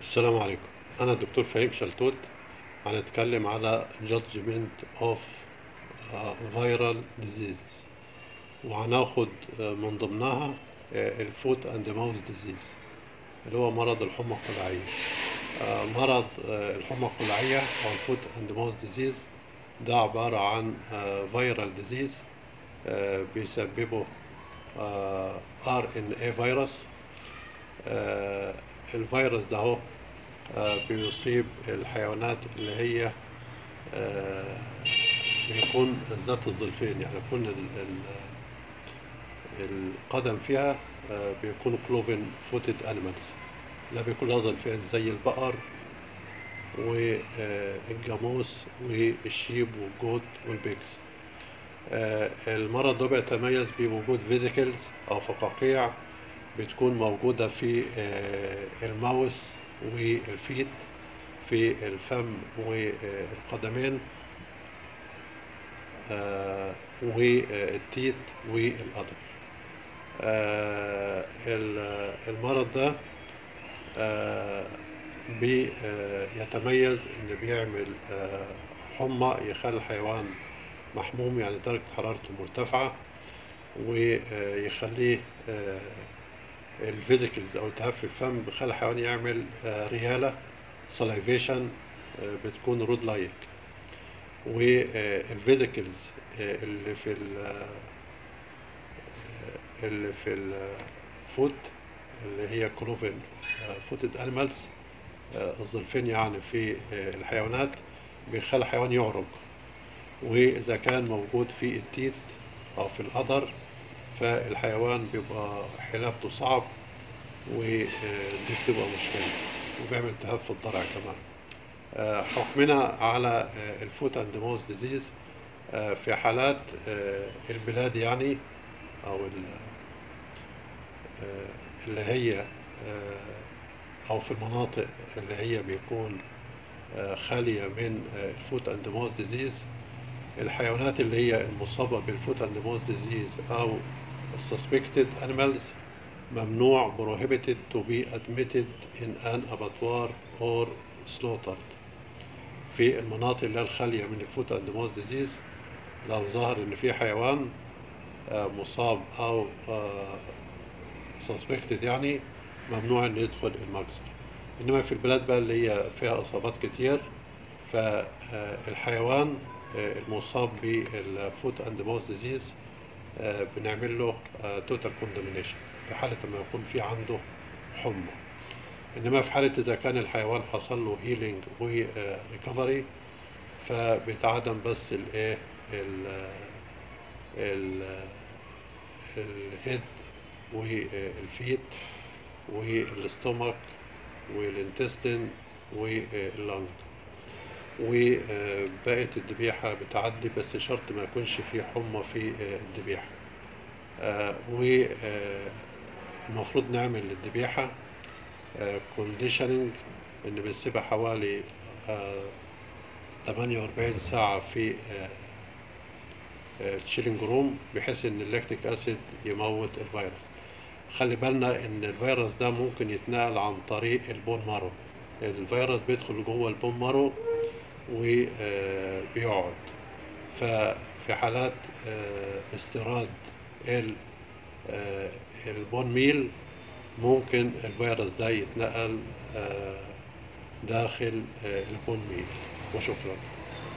السلام عليكم أنا الدكتور فهيم شلتوت هنتكلم على judgment of uh, viral diseases وهناخد uh, من ضمنها الفوت اند ماوس ديزيز اللي هو مرض الحمى القلعية uh, مرض uh, الحمى القلعية أو الفوت اند ماوس ديزيز ده عبارة عن فيرال ديزيز بيسببه ار ان اي فيروس الفيروس ده هو بيصيب الحيوانات اللي هي بيكون ذات الظلفين يعني يكون ال ال القدم فيها بيكون كلوفن فوتد انيمالز لا بيكون لها ظلفين زي البقر والجاموس والشيب والجوت والبيكس المرض ده بيتميز بوجود فيزيكلز او فقاقيع بتكون موجودة في الماوس والفيت في الفم والقدمين والتيت والقدم المرض ده بيتميز ان بيعمل حمى يخلي الحيوان محموم يعني درجة حرارته مرتفعة ويخليه الفيزيكلز او التهاب في الفم بيخلي الحيوان يعمل رياله سلايفيشن بتكون رود لايك والفيزيكلز اللي في اللي في الفوت اللي هي كلوفن فوتد انيمالز الظلفين يعني في الحيوانات بيخلي الحيوان يعرج واذا كان موجود في التيت او في القدر فالحيوان بيبقى حلابته صعب ودي بتبقى مشكلة وبيعمل التهاب في الضرع كمان حكمنا على الفوت اند ماوس ديزيز في حالات البلاد يعني او اللي هي او في المناطق اللي هي بيكون خالية من الفوت اند ماوس ديزيز الحيوانات اللي هي المصابة بالفوت اند ماوس ديزيز او suspected animals ممنوع prohibited to be admitted in an abattoir or slaughtered في المناطق اللي هي الخالية من الفوت اند ماوس ديزيز لو ظهر ان في حيوان مصاب او suspected يعني ممنوع انه يدخل المجزر انما في البلاد بقى اللي هي فيها اصابات كتير فالحيوان المصاب بالفوت اند ماوس ديزيز بنعمل له توتال كوندمنيشن في حالة ما يكون في عنده حمى انما في حالة اذا كان الحيوان حصل له هيلينج وريكفري فبيتعدم بس الايه الهيد والفيت والاستومك والانتستين واللنج وبقت الذبيحة بتعدي بس شرط ما يكونش في حمى في الذبيحة والمفروض نعمل للذبيحة كونديشننج ان بنسيبها حوالي 48 ساعة في تشيلنج روم بحيث ان اللاكتيك اسيد يموت الفيروس خلي بالنا ان الفيروس ده ممكن يتنقل عن طريق البون مارو الفيروس بيدخل جوه البون مارو وبيقعد ففي حالات استيراد البون ميل ممكن الفيروس ده يتنقل داخل البون ميل وشكرا